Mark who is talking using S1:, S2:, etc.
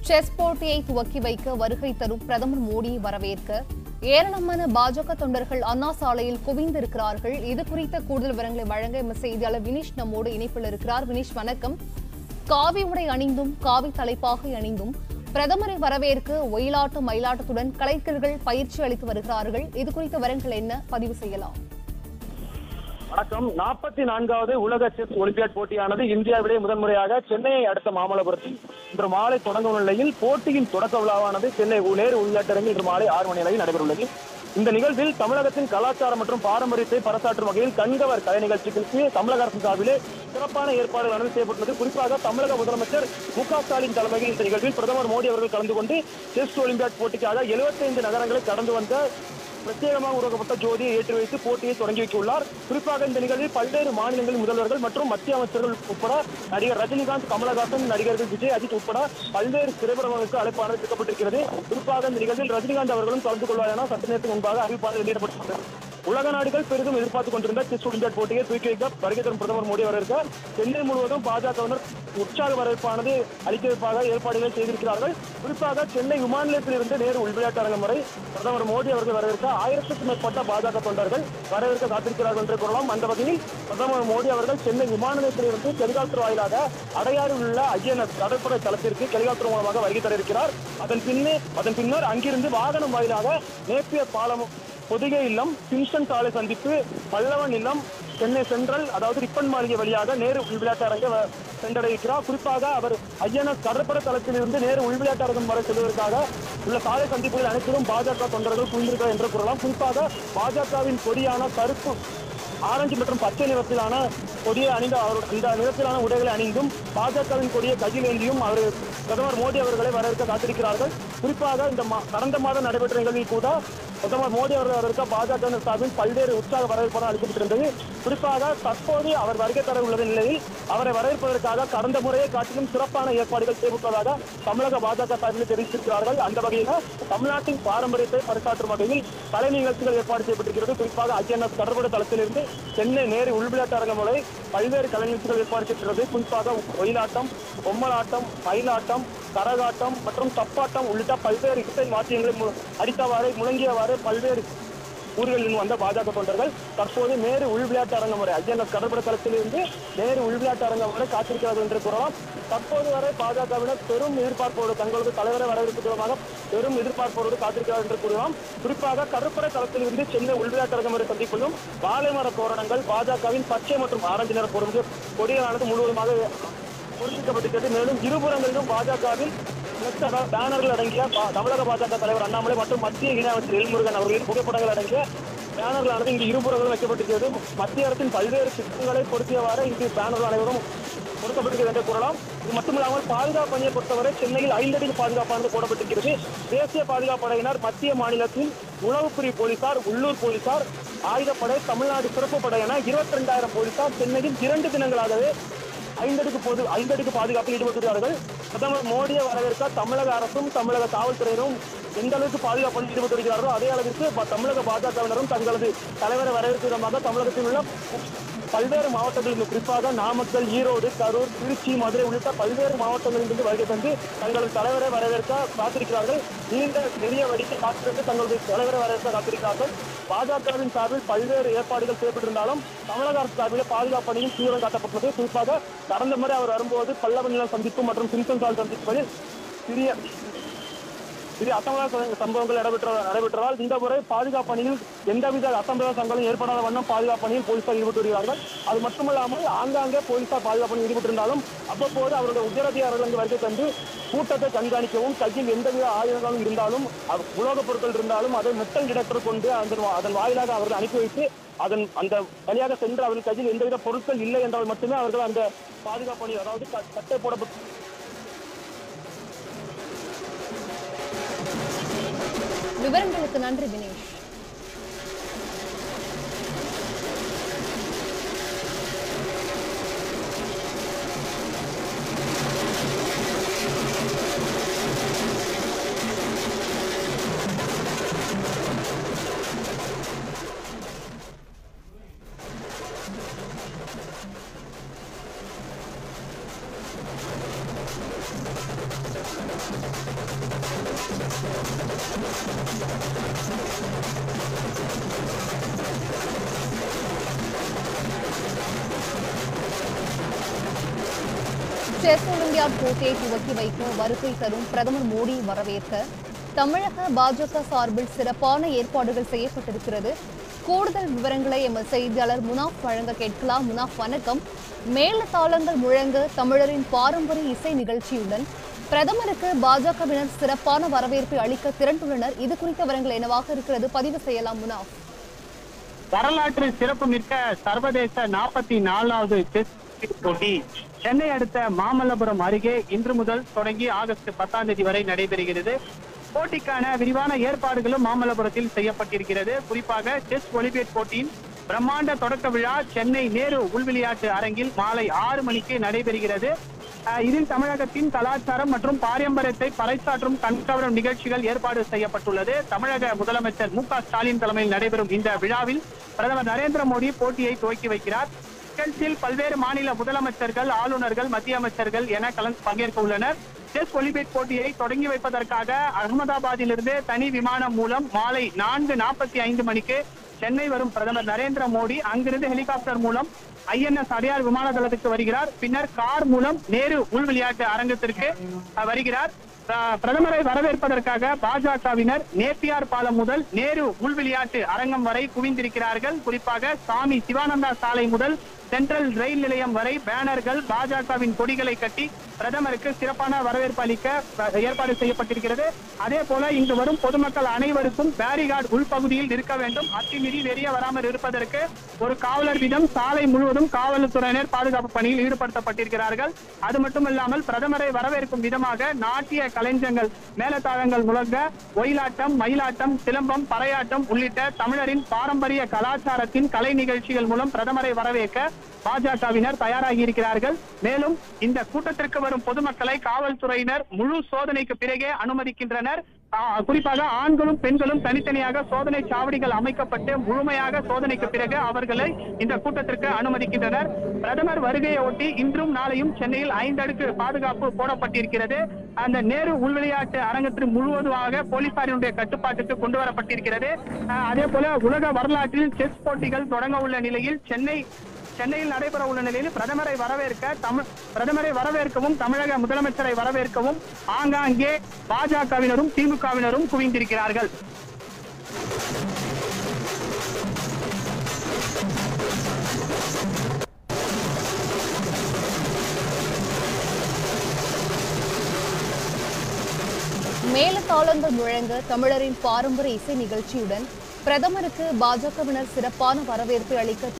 S1: chess போட்டியை துவக்கி வைக்க வருகை தரும் பிரதமர் மோடியை வரவேற்க ஏராளமான பாஜக தொண்டர்கள் அண்ணா சாலையில் குவிந்திருக்கிறார்கள் இது குறித்த கூடுதல் விவரங்களை வழங்க எமது செய்தியாளர் வினிஷ் நம்மோடு இணைப்பில் இருக்கிறார் வினிஷ் வணக்கம் காவி உடை அணிந்தும் காவி தலைப்பாகை அணிந்தும் பிரதமரை வரவேற்க ஒயிலாட்டம் மயிலாட்டத்துடன் கலைஞர்கள் பயிற்சி அளித்து வருகிறார்கள் இது குறித்த விவரங்கள் என்ன பதிவு செய்யலாம்
S2: வணக்கம் நாற்பத்தி நான்காவது உலக செஸ் ஒலிம்பியாட் போட்டியானது இந்தியாவிலே முதன்முறையாக சென்னையை அடுத்த மாமல்லபுரத்தில் இன்று மாலை தொடங்க உள்ள நிலையில் போட்டியின் தொடக்க விழாவானது சென்னை நேரு உள்நாட்டரங்கில் இன்று மாலை ஆறு மணி அளவில் நடைபெறவுள்ளது இந்த நிகழ்வில் தமிழகத்தின் கலாச்சாரம் மற்றும் பாரம்பரியத்தை பறைசாற்றும் வகையில் கண்கவர் கலை நிகழ்ச்சிகளுக்கு தமிழக அரசு சார்பிலே சிறப்பான ஏற்பாடுகள் செய்யப்பட்டுள்ளது குறிப்பாக தமிழக முதலமைச்சர் மு க ஸ்டாலின் தலைமையில் இந்த நிகழ்வில் பிரதமர் மோடி அவர்கள் கலந்து கொண்டு செஸ் ஒலிம்பியாட் போட்டிக்காக 75 நகரங்களை கடந்து வந்த பிரத்யேகமாக உருவாக்கப்பட்ட ஜோதியை ஏற்றி வைத்து போட்டியை தொடங்கி வைத்துள்ளார் குறிப்பாக இந்த நிகழ்வில் பல்வேறு மாநிலங்களின் முதல்வர்கள் மற்றும் மத்திய அமைச்சர்கள் உட்பட நடிகர் ரஜினிகாந்த் கமலஹாசன் நடிகர்கள் விஜய் அஜித் உட்பட பல்வேறு திரைப்படங்களுக்கு அழைப்பாளர் திட்டப்பட்டிருக்கிறது குறிப்பாக இந்த நிகழ்வில் ரஜினிகாந்த் அவர்களும் கலந்து கொள்வார் என சற்று நேரத்துக்கு முன்பாக அறிவிப்பாளர் வெளியிடப்பட்டுள்ளது உலக நாடுகள் பெரிதும் எதிர்பார்த்துக் கொண்டிருந்த செஸ் ஒலிம்பியாட் போட்டியை தூக்கி வைக்க வருகை தரும் பிரதமர் மோடி வரவேற்க சென்னை முழுவதும் பாஜகவினர் உற்சாக வரவேற்பானது அளிக்கிறதுக்காக ஏற்பாடுகளை செய்திருக்கிறார்கள் குறிப்பாக சென்னை விமான நிலையத்திலிருந்து நேரு உள்விளையாட்டு அரங்கம் வரை பிரதமர் மோடி அவர்கள் வரவேற்க ஆயிரத்துக்கும் மேற்பட்ட பாஜக தொண்டர்கள் வரவேற்க காத்திருக்கிறார்கள் என்று கூறலாம் அந்த வகையில் பிரதமர் மோடி அவர்கள் சென்னை விமான நிலையத்திலிருந்து ஹெலிகாப்டர் வாயிலாக அடையாறில் உள்ள ஐஎன்எஸ் கடற்படை தளத்திற்கு ஹெலிகாப்டர் மூலமாக வருகை தர இருக்கிறார் அதன் பின்னே அதன் பின்னர் அங்கிருந்து வாகனம் வாயிலாக நேப்பியர் பாலம் பொதிகை இல்லம் சிம்சன் சாலை சந்திப்பு பல்லவன் இல்லம் சென்னை சென்ட்ரல் அதாவது ரிப்பன் மாளிகை வழியாக நேரு உள்விளையாட்டு அரங்கை வ- சென்றடைகிறார் குறிப்பாக அவர் ஐஎன்எஸ் கடற்படை தளத்திலிருந்து நேரு உள்விளையாட்டு அரங்கம் வரை செல்வதற்காக உள்ள சாலை சந்திப்புகள் அனைத்திலும் பாஜக தொண்டர்கள் குவிந்திருக்கிறார் என்று கூறலாம் குறிப்பாக பாஜகவின் கொடியான கருப்பு ஆரஞ்சு மற்றும் பச்சை நிறத்திலான கொடியை அணிந்த அவர் இந்த நிறத்திலான உடைகளை அணிந்தும் பாஜகவின் கொடியை கையில் ஏந்தியும் அவர் பிரதமர் மோடி அவர்களை வரவேற்க காத்திருக்கிறார்கள் குறிப்பாக இந்த மா- கடந்த மாதம் நடைபெற்ற நிகழ்வில் கூட பிரதமர் மோடி அவர்கள் வரவேற்க பாஜக சார்பில் பல்வேறு உற்சாக வரவேற்பு அளிக்கப்பட்டிருந்தது குறிப்பாக தற்போது அவர் வருகை தர உள்ள நிலையில் அவரை வரவேற்பதற்காக கடந்த முறையை காட்டிலும் சிறப்பான ஏற்பாடுகள் செய்யப்பட்டதாக தமிழக பாஜக சார்பில் தெரிவித்திருக்கிறார்கள் அந்த வகையில் தமிழ்நாட்டின் பாரம்பரியத்தை பறைசாற்றும் வகையில் கலை நிகழ்ச்சிகள் ஏற்பாடு செய்யப்பட்டிருக்கிறது குறிப்பாக ஐஎன்எஸ் கடற்படை தளத்திலிருந்து சென்னை நேரு உள்விளையாட்டு அரங்கம் வரை பல்வேறு கலை நிகழ்ச்சிகள் ஏற்பாடு செய்யப்பட்டிருக்கிறது குறிப்பாக ஒயிலாட்டம் பொம்மலாட்டம் மயிலாட்டம் கரகாட்டம் மற்றும் தப்பாட்டம் உள்ளிட்ட பல்வேறு இசை வாத்தியங்களை மு- அடித்தவாறு முழங்கியவாறு பல்வேறு ஊர்களில் வந்த பாஜக தொண்டர்கள் தற்போது நேரு உள்விளையாட்டு அரங்கம் வரை ஐஎன்எஸ் கடற்படை தளத்திலிருந்து நேரு உள்விளையாட்டு அரங்கம் வரை காத்திருக்கிறது என்று கூறலாம் தற்போது வரை பாஜகவினர் பெரும் எதிர்பார்ப்போடு தங்களது தலைவரை வரவேற்பு விதமாக பெரும் எதிர்பார்ப்போடு காத்திருக்கிறார் என்று கூறலாம் குறிப்பாக கடற்படை தளத்திலிருந்து சென்னை உள்விளையாட்டு அரங்கம் வரை சந்திப்பிலும் வாழைமர தோரணங்கள் பாஜகவின் பச்சை மற்றும் ஆரஞ்சு நிற பொருள் கொடிகளானது முழுவதுமாக பொறுப்பிக்கப்பட்டிருக்கிறது மேலும் இருபுறங்களிலும் பாஜகவில் பேனர்கள் அடங்கிய பா- தமிழக பாஜக தலைவர் அண்ணாமலை மற்றும் மத்திய இணையமைச்சர் எல்முருகன் அவர்களின் புகைப்படங்கள் அடங்கிய பேனர்களானது இங்கு இருபுறங்களும் வைக்கப்பட்டிருக்கிறது மத்திய அரசின் பல்வேறு திட்டங்களை பொருத்தியவாறு இங்கு பேனர்கள் அனைவரும் பொருத்தப்பட்டிருக்கிறது என்று கூறலாம் இது மட்டுமில்லாமல் பாதுகாப்பு பணியை பொறுத்தவரை சென்னையில் ஐந்தடி பாதுகாப்பானது போடப்பட்டிருக்கிறது தேசிய பாதுகாப்பு படையினர் மத்திய மாநிலத்தில் உளவுப்பிரிவு போலீசார் உள்ளூர் போலீசார் ஆயுதப்படை தமிழ்நாடு சிறப்பு படை என இருபத்தி ரெண்டாயிரம் போலீசார் சென்னையில் இரண்டு தினங்களாகவே ஐந்தடுக்கு பொது ஐந்தடுக்கு பாதுகாப்பில் ஈடுபட்டுள்ளார்கள் பிரதமர் மோடியை வரவேற்க தமிழக அரசும் தமிழக காவல்துறையினரும் எந்த அளவுக்கு பாதுகாப்பு ஈடுபட்டு வருகிறார்களோ அதே அளவிற்கு ப- தமிழக பாஜகவினரும் தங்களது தலைவரை வரவேற்கும் விதமாக தமிழகத்தில் உள்ள பல்வேறு மாவட்டங்களில் குறிப்பாக நாமக்கல் ஈரோடு கரூர் திருச்சி மதுரை உள்ளிட்ட பல்வேறு மாவட்டங்களிலிருந்து வருகை தந்து தங்களது தலைவரை வரவேற்க காத்திருக்கிறார்கள் நீண்ட நெறிய வடிக்க காத்திருந்து தங்களது தலைவரை வரவேற்க காத்திருக்கிறார்கள் பாஜகவின் சார்பில் பல்வேறு ஏற்பாடுகள் செய்யப்பட்டிருந்தாலும் தமிழக அரசு சார்பில் பாதுகாப்பு பணியும் தீவிரம் காட்டப்பட்டுள்ளது குறிப்பாக கடந்த முறை அவர் வரும்போது பல்லவ நிலம் சந்திப்பு மற்றும் சிம்சன் சால் சந்திப்புகளில் சிறிய சிறிய அசம்பாவித சம்பவங்கள் நடைபெற்ற நடைபெற்றதால் இந்த முறை பாதுகாப்பு பணியில் எந்தவித அசம்பாவித சம்பவங்களும் ஏற்படாத வண்ணம் பாதுகாப்பு பணியில் போலீசார் ஈடுபட்டு வருகிறார்கள் அது மட்டுமல்லாமல் ஆங்காங்கே போலீசார் பாதுகாப்பு பணியில் ஈடுபட்டிருந்தாலும் அவ்வப்போது அவருடைய உயரதிகாரிகள் அங்கு வருகை தந்து கூட்டத்தை கண்காணிக்கவும் கையில் எந்தவித ஆயுதங்களும் இருந்தாலும் அவ்- உலோகப் பொருட்கள் இருந்தாலும் அதை மெட்டல் டிடெக்டர் கொண்டு அதன் வா- அதன் வாயிலாக அவர்கள் அனுப்பி வைத்து அதன் அந்த வழியாக சென்று அவர்கள் கையில் எந்தவித பொருட்கள் இல்லை என்றால் மட்டுமே அவர்கள் அந்த பாதுகாப்பு பணி அதாவது க- கட்டை போடப்பட்டு
S1: விவரங்களுக்கு நன்றி தினேஷ் செஸ் ஒலிம்பியாட் போட்டியை துவக்கி வைக்க வருகை தரும் பிரதமர் மோடி வரவேற்க தமிழக பாஜக சார்பில் சிறப்பான ஏற்பாடுகள் செய்யப்பட்டிருக்கிறது கூடுதல் விவரங்களை எமது செய்தியாளர் முனாஃப் வழங்க கேட்கலாம் முனாஃப் வணக்கம் மேளதாளங்கள் முழங்க தமிழரின் பாரம்பரிய இசை நிகழ்ச்சியுடன் பிரதமருக்கு பாஜகவினர் சிறப்பான வரவேற்பை அளிக்க திரண்டுள்ளனர் இது குறித்த விவரங்கள் என்னவாக இருக்கிறது பதிவு செய்யலாம் முனாஃப்
S3: வரலாற்று சிறப்புமிக்க சர்வதேச நாற்பத்தி நாலாவது செஸ் போட்டி சென்னை அடுத்த மாமல்லபுரம் அருகே இன்று முதல் தொடங்கி ஆகஸ்ட் பத்தாம் தேதி வரை நடைபெறுகிறது போட்டிக்கான விரிவான ஏற்பாடுகளும் மாமல்லபுரத்தில் செய்யப்பட்டிருக்கிறது குறிப்பாக செஸ் ஒலிம்பியட் போட்டியின் பிரம்மாண்ட தொடக்க விழா சென்னை நேரு உள்விளையாட்டு அரங்கில் மாலை ஆறு மணிக்கு நடைபெறுகிறது அஹ் இதில் தமிழகத்தின் கலாச்சாரம் மற்றும் பாரம்பரியத்தை பறைசாற்றும் கண்கவரும் நிகழ்ச்சிகள் ஏற்பாடு செய்யப்பட்டுள்ளது தமிழக முதலமைச்சர் மு க ஸ்டாலின் தலைமையில் நடைபெறும் இந்த விழாவில் பிரதமர் நரேந்திர மோடி போட்டியை துவக்கி வைக்கிறார் நிகழ்ச்சியில் பல்வேறு மாநில முதலமைச்சர்கள் ஆளுநர்கள் மத்திய அமைச்சர்கள் என கலந்து பங்கேற்க உள்ளனர் செஸ் ஒலிம்பிக் போட்டியை தொடங்கி வைப்பதற்காக அகமதாபாத்திலிருந்து தனி விமானம் மூலம் மாலை நான்கு நாற்பத்தி ஐந்து மணிக்கு சென்னை வரும் பிரதமர் நரேந்திர மோடி அங்கிருந்து ஹெலிகாப்டர் மூலம் ஐஎன்எஸ் அடையார் விமான தளத்துக்கு வருகிறார் பின்னர் கார் மூலம் நேரு உள் விளையாட்டு அரங்கத்திற்கு அஹ், வருகிறார் அஹ், பிரதமரை வரவேற்பதற்காக பாஜகவினர் நேப்பியார் பாலம் முதல் நேரு உள் விளையாட்டு அரங்கம் வரை குவிந்திருக்கிறார்கள் குறிப்பாக சாமி சிவானந்தா சாலை முதல் சென்ட்ரல் ரயில் நிலையம் வரை பேனர்கள் பாஜகவின் கொடிகளை கட்டி பிரதமருக்கு சிறப்பான வரவேற்பு அளிக்க அஹ், ஏற்பாடு செய்யப்பட்டிருக்கிறது அதே போல இங்கு வரும் பொதுமக்கள் அனைவருக்கும் பேரிகார்டு உள்பகுதியில் இருக்க வேண்டும் அத்துமீறி வெளியே வராமல் இருப்பதற்கு ஒரு காவலர் வீதம் சாலை முழுவதும் காவல்துறையினர் பாதுகாப்பு பணியில் ஈடுபடுத்தப்பட்டிருக்கிறார்கள் அது மட்டுமல்லாமல் பிரதமரை வரவேற்கும் விதமாக நாட்டிய கலைஞர்கள் மேலதாளங்கள் முழங்க ஒயிலாட்டம் மயிலாட்டம் சிலம்பம் பறையாட்டம் உள்ளிட்ட தமிழரின் பாரம்பரிய கலாச்சாரத்தின் கலை நிகழ்ச்சிகள் மூலம் பிரதமரை வரவேற்க பாஜகவினர் தயாராகி இருக்கிறார்கள் மேலும் இந்த கூட்டத்திற்கு வரும் பொதுமக்களை காவல்துறையினர் முழு சோதனைக்கு பிறகே அனுமதிக்கின்றனர் ஆ, குறிப்பாக ஆண்களும் பெண்களும் தனித்தனியாக சோதனை சாவடிகள் அமைக்கப்பட்டு முழுமையாக சோதனைக்கு பிறகு அவர்களை இந்த கூட்டத்திற்கு அனுமதிக்கின்றனர் பிரதமர் வருகையை ஒட்டி இன்றும் நாளையும் சென்னையில் ஐந்து அடுக்கு பாதுகாப்பு போடப்பட்டிருக்கிறது அந்த நேரு உள்விளையாட்டு அரங்கத்திற்கு முழுவதுமாக போலீசாரினுடைய கட்டுப்பாட்டுக்கு கொண்டு வரப்பட்டிருக்கிறது ஆ, அதே போல உலக வரலாற்றில் செஸ் போட்டிகள் தொடங்க உள்ள நிலையில் சென்னை சென்னையில் நடைபெற உள்ள நிலையில் பிரதமரை வரவேற்க தமிழ் பிரதமரை வரவேற்கவும் தமிழக முதலமைச்சரை வரவேற்கவும் ஆங்காங்கே பாஜகவினரும் திமுகவினரும் குவிந்திருக்கிறார்கள்
S1: மேலதாளங்கள் முழங்க தமிழரின் பாரம்பரிய இசை நிகழ்ச்சியுடன் பிரதமருக்கு பாஜகவினர் சிறப்பான வரவேற்பை அளிக்க